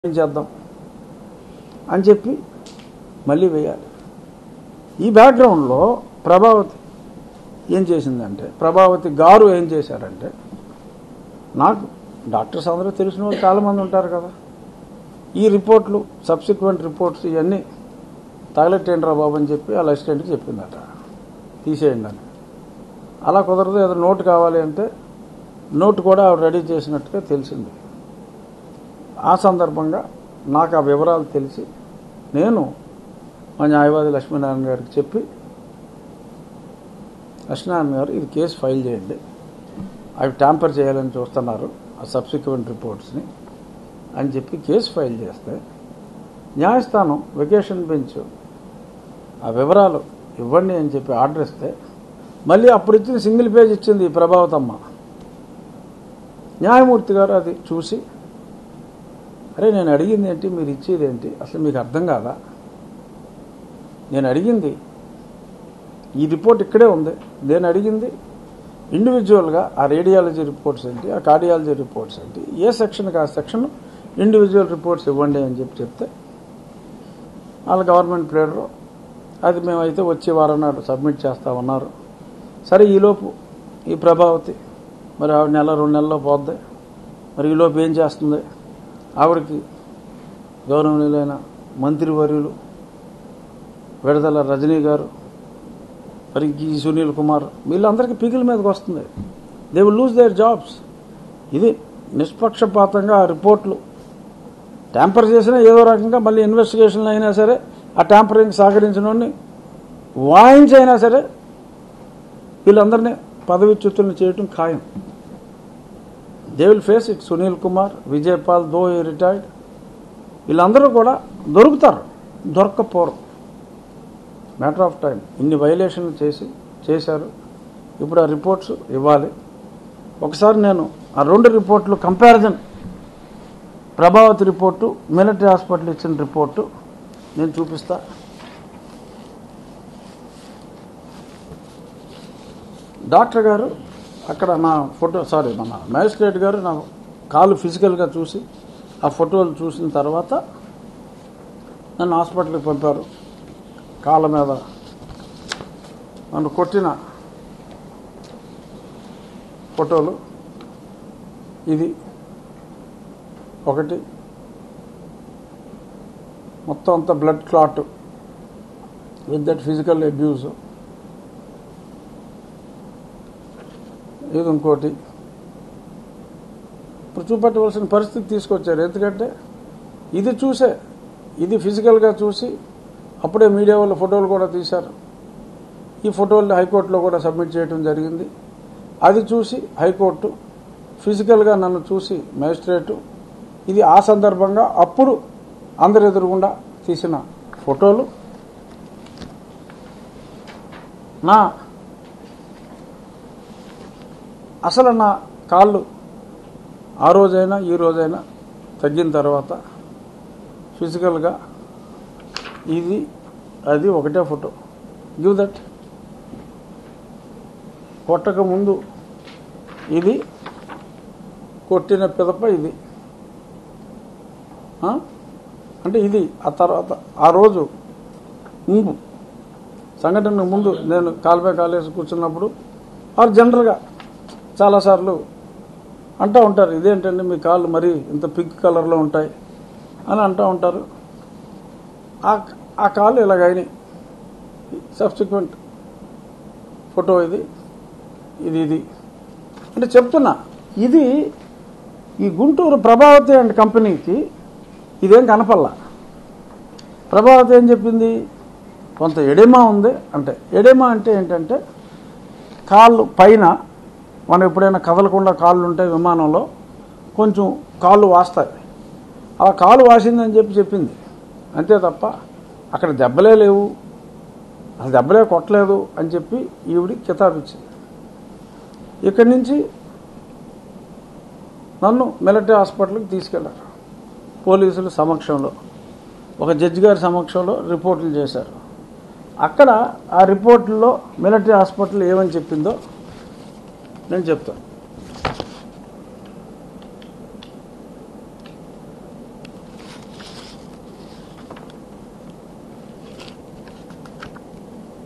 ఏం చేద్దాం అని చెప్పి మళ్ళీ వేయాలి ఈ బ్యాక్గ్రౌండ్లో ప్రభావతి ఏం చేసిందంటే ప్రభావతి గారు ఏం చేశారంటే నాకు డాక్టర్స్ అందరూ తెలిసిన వాళ్ళు చాలామంది ఉంటారు కదా ఈ రిపోర్ట్లు సబ్సిక్వెంట్ రిపోర్ట్స్ ఇవన్నీ తగలెట్టేయండి రా బాబు అని చెప్పి వాళ్ళ అసిస్టెంట్కి చెప్పిందట తీసేయండి అని అలా కుదరదు ఏదో నోట్ కావాలి అంటే నోట్ కూడా ఆవిడ రెడీ చేసినట్టుగా తెలిసింది ఆ సందర్భంగా నాకు ఆ వివరాలు తెలిసి నేను మా న్యాయవాది లక్ష్మీనారాయణ గారికి చెప్పి లక్ష్మీనారాయణ గారు ఇది కేసు ఫైల్ చేయండి అవి ట్యాంపర్ చేయాలని చూస్తున్నారు ఆ సబ్సిక్వెంట్ రిపోర్ట్స్ని అని చెప్పి కేసు ఫైల్ చేస్తే న్యాయస్థానం వెకేషన్ బెంచ్ ఆ వివరాలు ఇవ్వండి అని చెప్పి ఆర్డర్ ఇస్తే మళ్ళీ అప్పుడు ఇచ్చిన సింగిల్ పేజ్ ఇచ్చింది ఈ ప్రభావతమ్మ న్యాయమూర్తి గారు అది చూసి అరే నేను అడిగింది ఏంటి మీరు ఇచ్చేది ఏంటి అసలు మీకు అర్థం కాదా నేను అడిగింది ఈ రిపోర్ట్ ఇక్కడే ఉంది నేను అడిగింది ఇండివిజువల్గా ఆ రేడియాలజీ రిపోర్ట్స్ ఏంటి ఆ కార్డియాలజీ రిపోర్ట్స్ ఏంటి ఏ సెక్షన్కి ఆ సెక్షన్ ఇండివిజువల్ రిపోర్ట్స్ ఇవ్వండి అని చెప్పి చెప్తే వాళ్ళ గవర్నమెంట్ ప్లేడరు అది మేమైతే వచ్చే వారం నాడు సబ్మిట్ చేస్తామన్నారు సరే ఈలోపు ఈ ప్రభావతి మరి ఆవిడ నెల రెండు నెలల్లో పోద్ది మరి ఈలోపు ఏం చేస్తుంది ఆవిడకి గౌరవనీయులైన మంత్రివర్యులు విడదల రజనీ గారు మరి ఈ సునీల్ కుమార్ వీళ్ళందరికీ పిగిల మీదకి వస్తుంది they will lose their jobs ఇది నిష్పక్షపాతంగా ఆ రిపోర్ట్లు ట్యాంపర్ చేసినా ఏదో రకంగా మళ్ళీ ఇన్వెస్టిగేషన్లు అయినా సరే ఆ ట్యాంపరింగ్ సహకరించిన వాడిని వాయించైనా సరే వీళ్ళందరినీ పదవిచ్యుతులను చేయటం ఖాయం they will face it Sunil Kumar Vijay Paul though ఈ రిటైర్డ్ వీళ్ళందరూ కూడా దొరుకుతారు దొరక్కపోరు మ్యాటర్ ఆఫ్ టైం ఇన్ని వైలేషన్లు చేసి చేశారు ఇప్పుడు ఆ రిపోర్ట్స్ ఇవ్వాలి ఒకసారి నేను ఆ రెండు రిపోర్ట్లు comparison Prabhavati report military hospital ఇచ్చిన రిపోర్టు నేను చూపిస్తా డాక్టర్ గారు అక్కడ నా ఫోటో సారీ మన మ్యాజిస్ట్రేట్ గారు నా కాలు ఫిజికల్గా చూసి ఆ ఫోటోలు చూసిన తర్వాత నన్ను హాస్పిటల్కి పంపారు కాళ్ళ మీద నన్ను కొట్టిన ఫోటోలు ఇది ఒకటి మొత్తం అంతా blood clot with that physical abuse ఇది ఇంకోటి ఇప్పుడు చూపెట్టవలసిన పరిస్థితి తీసుకొచ్చారు ఎందుకంటే ఇది చూసే ఇది ఫిజికల్గా చూసి అప్పుడే మీడియా వాళ్ళ ఫోటోలు కూడా తీశారు ఈ ఫోటోలు హైకోర్టులో కూడా సబ్మిట్ చేయడం జరిగింది అది చూసి హైకోర్టు ఫిజికల్గా నన్ను చూసి మేజిస్ట్రేటు ఇది ఆ సందర్భంగా అప్పుడు అందరు ఎదురుగుండా తీసిన ఫోటోలు నా అసలు నా కాళ్ళు ఆ రోజైనా ఈ రోజైనా తగ్గిన తర్వాత ఫిజికల్గా ఇది అది ఒకటే ఫోటో గివ్ దట్ కొట్టక ముందు ఇది కొట్టిన పిదప ఇది ఆ? అంటే ఇది ఆ తర్వాత ఆ రోజు ముందు సంఘటన ముందు నేను కాలుపై కాలేసి కూర్చున్నప్పుడు వారు జనరల్గా చాలాసార్లు అంటూ ఉంటారు ఇదేంటండి మీ కాళ్ళు మరీ ఇంత పింక్ కలర్లో ఉంటాయి అని అంటూ ఉంటారు ఆ ఆ కాళ్ళు ఇలాగైనాయి సబ్సిక్వెంట్ ఫోటో ఇది ఇది ఇది అంటే చెప్తున్నా ఇది ఈ గుంటూరు ప్రభావతి అండ్ కంపెనీకి ఇదేం కనపల్లా ప్రభావతి ఏం చెప్పింది కొంత ఎడెమా ఉంది అంటే ఎడెమా అంటే ఏంటంటే కాళ్ళు పైన మనం ఎప్పుడైనా కదలకుండా కాళ్ళు ఉంటాయి విమానంలో కొంచెం కాళ్ళు వాస్తాయి అలా కాలు వాసిందని చెప్పి చెప్పింది అంతే తప్ప అక్కడ దెబ్బలే లేవు అసలు దెబ్బలే కొట్టలేదు అని చెప్పి ఈవిడి కితాబిచ్చింది ఇక్కడి నుంచి నన్ను మిలిటరీ హాస్పిటల్కి తీసుకెళ్లారు పోలీసుల సమక్షంలో ఒక జడ్జి గారి సమక్షంలో రిపోర్టులు చేశారు అక్కడ ఆ రిపోర్టుల్లో మిలిటరీ హాస్పిటల్ ఏమని చెప్పిందో నేను చెప్తాను